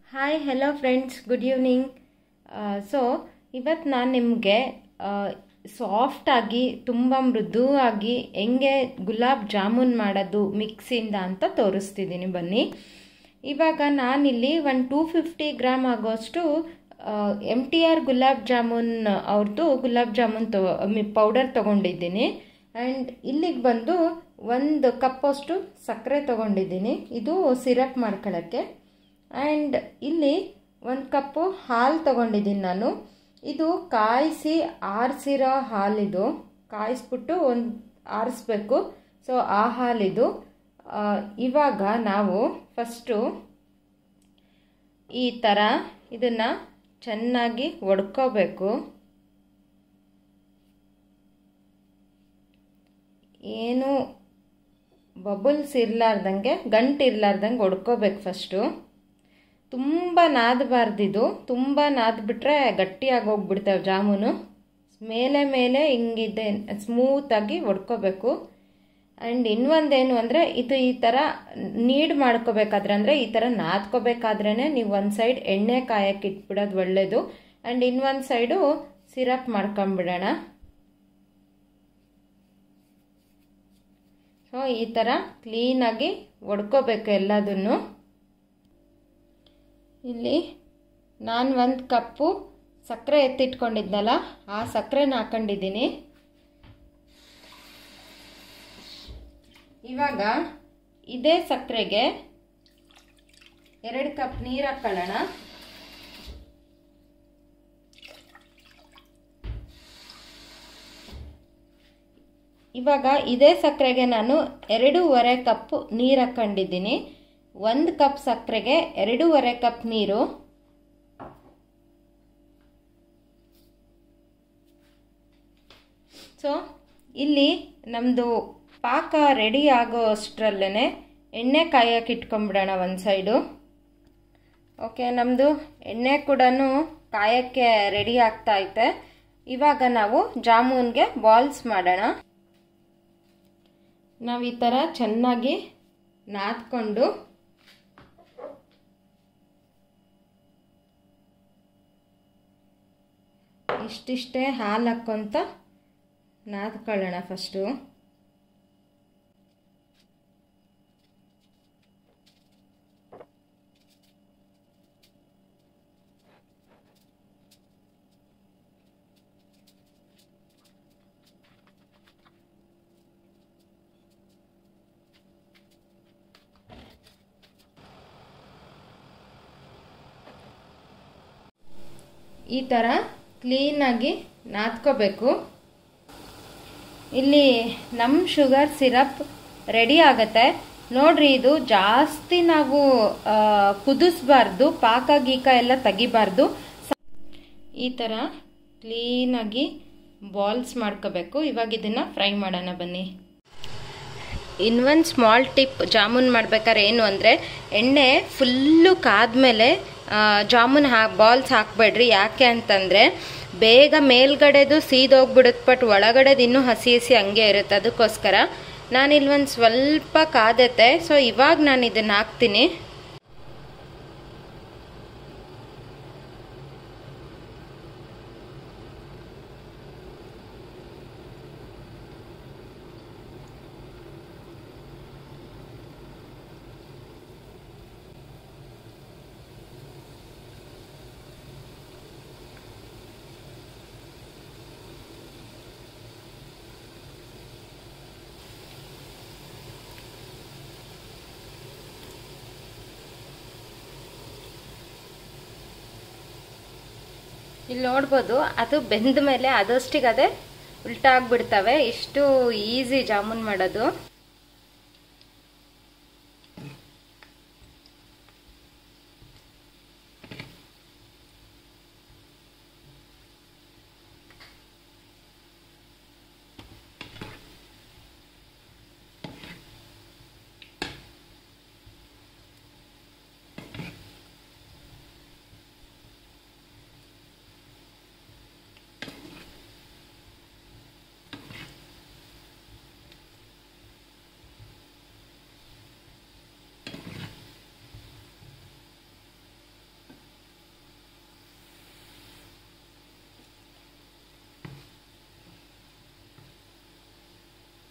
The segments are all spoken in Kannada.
hi hello friends good evening so ಇವತ್ತು ನಾನು ನಿಮಗೆ ಸಾಫ್ಟಾಗಿ ತುಂಬ ಮೃದುವಾಗಿ ಹೆಂಗೆ ಗುಲಾಬ್ ಜಾಮೂನ್ ಮಾಡೋದು ಮಿಕ್ಸಿಂದ ಅಂತ ತೋರಿಸ್ತಿದ್ದೀನಿ ಬನ್ನಿ ಇವಾಗ ನಾನಿಲ್ಲಿ ಒಂದು ಟೂ ಫಿಫ್ಟಿ ಗ್ರಾಮ್ ಆಗೋಷ್ಟು M T R gulab jamun ಅವ್ರದ್ದು ಗುಲಾಬ್ ಜಾಮೂನ್ ತೊ ಪೌಡರ್ ತೊಗೊಂಡಿದ್ದೀನಿ ಆ್ಯಂಡ್ ಇಲ್ಲಿಗೆ ಬಂದು ಒಂದು ಕಪ್ಪಷ್ಟು ಸಕ್ಕರೆ ತೊಗೊಂಡಿದ್ದೀನಿ ಇದು ಸಿರಪ್ ಮಾಡ್ಕೊಳ್ಳೋಕ್ಕೆ ಆ್ಯಂಡ್ ಇಲ್ಲಿ ಒಂದು ಕಪ್ಪು ಹಾಲು ತೊಗೊಂಡಿದ್ದೀನಿ ನಾನು ಇದು ಕಾಯಿಸಿ ಆರಿಸಿರೋ ಹಾಲಿದು ಕಾಯಿಸ್ಬಿಟ್ಟು ಒಂದು ಆರಿಸ್ಬೇಕು ಸೊ ಆ ಹಾಲಿದು ಇವಾಗ ನಾವು ಫಸ್ಟು ಈ ಥರ ಇದನ್ನು ಚೆನ್ನಾಗಿ ಒಡ್ಕೋಬೇಕು ಏನು ಬಬಲ್ಸ್ ಇರಲಾರ್ದಂಗೆ ಗಂಟು ಇರಲಾರ್ದಂಗೆ ಒಡ್ಕೋಬೇಕು ಫಸ್ಟು ತುಂಬ ನಾದಬಾರ್ದಿದು ತುಂಬ ನಾದ್ಬಿಟ್ರೆ ಗಟ್ಟಿಯಾಗಿ ಹೋಗ್ಬಿಡ್ತವೆ ಜಾಮೂನು ಮೇಲೆ ಮೇಲೆ ಹಿಂಗಿದೆ ಸ್ಮೂತಾಗಿ ಒಡ್ಕೋಬೇಕು ಆ್ಯಂಡ್ ಇನ್ನೊಂದೇನು ಅಂದರೆ ಇದು ಈ ಥರ ನೀಡ್ ಮಾಡ್ಕೋಬೇಕಾದ್ರೆ ಅಂದರೆ ಈ ಥರ ನಾದ್ಕೋಬೇಕಾದ್ರೇ ನೀವು ಒಂದು ಸೈಡ್ ಎಣ್ಣೆ ಕಾಯಕ್ಕೆ ಇಟ್ಬಿಡೋದು ಒಳ್ಳೆಯದು ಆ್ಯಂಡ್ ಇನ್ನೊಂದು ಸೈಡು ಸಿರಪ್ ಮಾಡ್ಕೊಂಬಿಡೋಣ ಸೊ ಈ ಥರ ಕ್ಲೀನಾಗಿ ಒಡ್ಕೋಬೇಕು ಎಲ್ಲದನ್ನು ಇಲ್ಲಿ ನಾನು ಒಂದು ಕಪ್ಪು ಸಕ್ಕರೆ ಎತ್ತಿಟ್ಕೊಂಡಿದ್ನಲ್ಲ ಆ ಸಕ್ಕರೆನ ಹಾಕೊಂಡಿದ್ದೀನಿ ಇವಾಗ ಇದೇ ಸಕ್ಕರೆಗೆ ಎರಡು ಕಪ್ ನೀರು ಹಾಕೊಳ್ಳೋಣ ಇವಾಗ ಇದೇ ಸಕ್ಕರೆಗೆ ನಾನು ಎರಡೂವರೆ ಕಪ್ ನೀರು ಹಾಕೊಂಡಿದ್ದೀನಿ ಒಂದು ಕಪ್ ಸಕ್ಕರೆಗೆ ಎರಡೂವರೆ ಕಪ್ ನೀರು ಸೊ ಇಲ್ಲಿ ನಮ್ಮದು ಪಾಕ ರೆಡಿ ಆಗೋ ಅಷ್ಟರಲ್ಲೇ ಎಣ್ಣೆ ಕಾಯಕ್ಕೆ ಇಟ್ಕೊಂಬಿಡೋಣ ಒಂದು ಸೈಡು ಓಕೆ ನಮ್ಮದು ಎಣ್ಣೆ ಕೂಡ ಕಾಯಕ್ಕೆ ರೆಡಿ ಆಗ್ತಾ ಐತೆ ಇವಾಗ ನಾವು ಜಾಮೂನ್ಗೆ ಬಾಲ್ಸ್ ಮಾಡೋಣ ನಾವು ಈ ಥರ ಚೆನ್ನಾಗಿ ನಾದ್ಕೊಂಡು ಇಷ್ಟಿಷ್ಟೇ ಹಾಲು ಹಾಕ್ಕೊಂತ ನಾದ್ಕೊಳ್ಳೋಣ ಫಸ್ಟು ಈ ಥರ ಕ್ಲೀನಾಗಿ ನಾದ್ಕೋಬೇಕು ಇಲ್ಲಿ ನಮ್ಮ ಶುಗರ್ ಸಿರಪ್ ರೆಡಿ ಆಗತ್ತೆ ನೋಡ್ರಿ ಇದು ಜಾಸ್ತಿ ನಾವು ಕುದಿಸ್ಬಾರ್ದು ಪಾಕ ಗೀಕ ಎಲ್ಲ ತೆಗಿಬಾರ್ದು ಈ ಥರ ಕ್ಲೀನಾಗಿ ಬಾಲ್ಸ್ ಮಾಡ್ಕೋಬೇಕು ಇವಾಗ ಇದನ್ನು ಫ್ರೈ ಮಾಡೋಣ ಬನ್ನಿ ಇನ್ನೊಂದು ಸ್ಮಾಲ್ ಟಿಪ್ ಜಾಮೂನ್ ಮಾಡ್ಬೇಕಾದ್ರೆ ಏನು ಅಂದರೆ ಎಣ್ಣೆ ಫುಲ್ಲು ಕಾದ್ಮೇಲೆ ಜಾಮೂನ್ ಹಾ ಬಾಲ್ಸ್ ಹಾಕಬೇಡ್ರಿ ಯಾಕೆ ಅಂತಂದರೆ ಬೇಗ ಮೇಲ್ಗಡೆದು ಸೀದೋಗ್ಬಿಡುತ್ತೆ ಬಟ್ ಒಳಗಡೆದು ಇನ್ನೂ ಹಸಿ ಹಸಿ ಹಂಗೆ ಇರುತ್ತೆ ಅದಕ್ಕೋಸ್ಕರ ನಾನಿಲ್ಲಿ ಒಂದು ಸ್ವಲ್ಪ ಕಾದತ್ತೆ ಸೊ ಇವಾಗ ನಾನು ಇದನ್ನು ಹಾಕ್ತೀನಿ ಇಲ್ಲಿ ನೋಡ್ಬೋದು ಅದು ಬೆಂದ ಮೇಲೆ ಅದಷ್ಟಿಗೆ ಅದೇ ಉಲ್ಟಾ ಆಗ್ಬಿಡ್ತವೆ ಇಷ್ಟು ಈಸಿ ಜಾಮೂನ್ ಮಾಡೋದು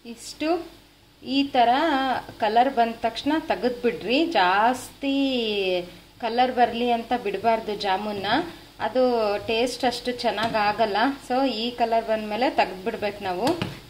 ಇಷ್ಟು ಈ ಥರ ಕಲರ್ ಬಂದ ತಕ್ಷಣ ತೆಗೆದ್ಬಿಡ್ರಿ ಜಾಸ್ತಿ ಕಲರ್ ಬರಲಿ ಅಂತ ಬಿಡಬಾರ್ದು ಜಾಮೂನ್ನ ಅದು ಟೇಸ್ಟ್ ಅಷ್ಟು ಚೆನ್ನಾಗಿ ಆಗಲ್ಲ ಸೊ ಈ ಕಲರ್ ಬಂದಮೇಲೆ ತೆಗೆದ್ಬಿಡ್ಬೇಕು ನಾವು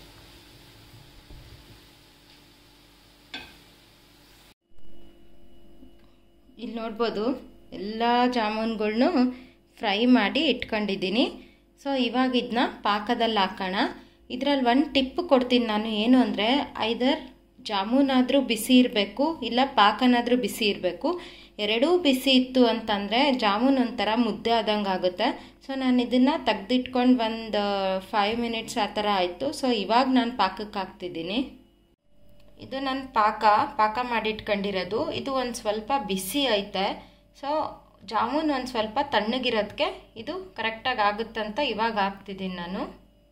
ಇಲ್ಲಿ ನೋಡ್ಬೋದು ಎಲ್ಲ ಜಾಮೂನ್ಗಳ್ನು ಫ್ರೈ ಮಾಡಿ ಇಟ್ಕೊಂಡಿದ್ದೀನಿ ಸೊ ಇವಾಗ ಇದನ್ನ ಪಾಕದಲ್ಲಿ ಹಾಕೋಣ ಇದರಲ್ಲಿ ಒಂದು ಟಿಪ್ ಕೊಡ್ತೀನಿ ನಾನು ಏನು ಅಂದರೆ ಐದರ್ ಜಾಮೂನಾದರೂ ಬಿಸಿ ಇರಬೇಕು ಇಲ್ಲ ಪಾಕನಾದರೂ ಬಿಸಿ ಇರಬೇಕು ಎರಡೂ ಬಿಸಿ ಇತ್ತು ಅಂತಂದರೆ ಜಾಮೂನ್ ಒಂಥರ ಮುದ್ದೆ ಆದಂಗೆ ಆಗುತ್ತೆ ಸೊ ನಾನು ಇದನ್ನು ತೆಗ್ದಿಟ್ಕೊಂಡು ಒಂದು ಫೈವ್ ಮಿನಿಟ್ಸ್ ಆ ಥರ ಆಯಿತು ಸೊ ಇವಾಗ ನಾನು ಪಾಕಕ್ಕೆ ಹಾಕ್ತಿದ್ದೀನಿ ಇದು ನನ್ನ ಪಾಕ ಪಾಕ ಮಾಡಿಟ್ಕೊಂಡಿರೋದು ಇದು ಒಂದು ಸ್ವಲ್ಪ ಬಿಸಿ ಐತೆ ಸೊ ಜಾಮೂನ್ ಒಂದು ಸ್ವಲ್ಪ ತಣ್ಣಗಿರೋದಕ್ಕೆ ಇದು ಕರೆಕ್ಟಾಗಿ ಆಗುತ್ತಂತ ಇವಾಗ ಹಾಕ್ತಿದ್ದೀನಿ ನಾನು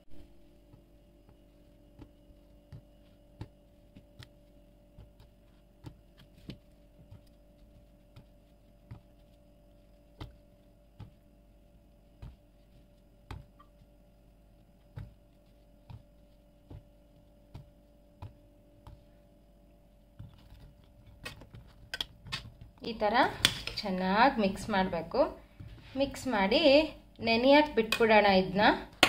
ಈ ಥರ ಚೆನ್ನಾಗಿ ಮಿಕ್ಸ್ ಮಾಡಬೇಕು ಮಿಕ್ಸ್ ಮಾಡಿ ನೆನೆಯಕ್ಕೆ ಬಿಟ್ಬಿಡೋಣ ಇದನ್ನ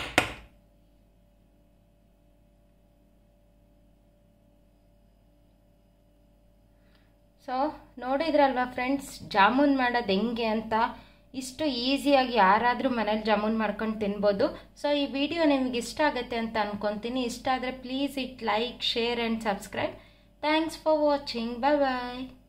ಸೊ ನೋಡಿದ್ರಲ್ವಾ ಫ್ರೆಂಡ್ಸ್ ಜಾಮೂನ್ ಮಾಡೋದು ಹೆಂಗೆ ಅಂತ ಇಷ್ಟು ಈಸಿಯಾಗಿ ಯಾರಾದರೂ ಮನೇಲಿ ಜಾಮೂನ್ ಮಾಡ್ಕೊಂಡು ತಿನ್ಬೋದು ಸೊ ಈ ವಿಡಿಯೋ ನಿಮಗೆ ಇಷ್ಟ ಆಗುತ್ತೆ ಅಂತ ಅನ್ಕೊತೀನಿ ಇಷ್ಟ ಆದರೆ please it like share and subscribe thanks for watching bye bye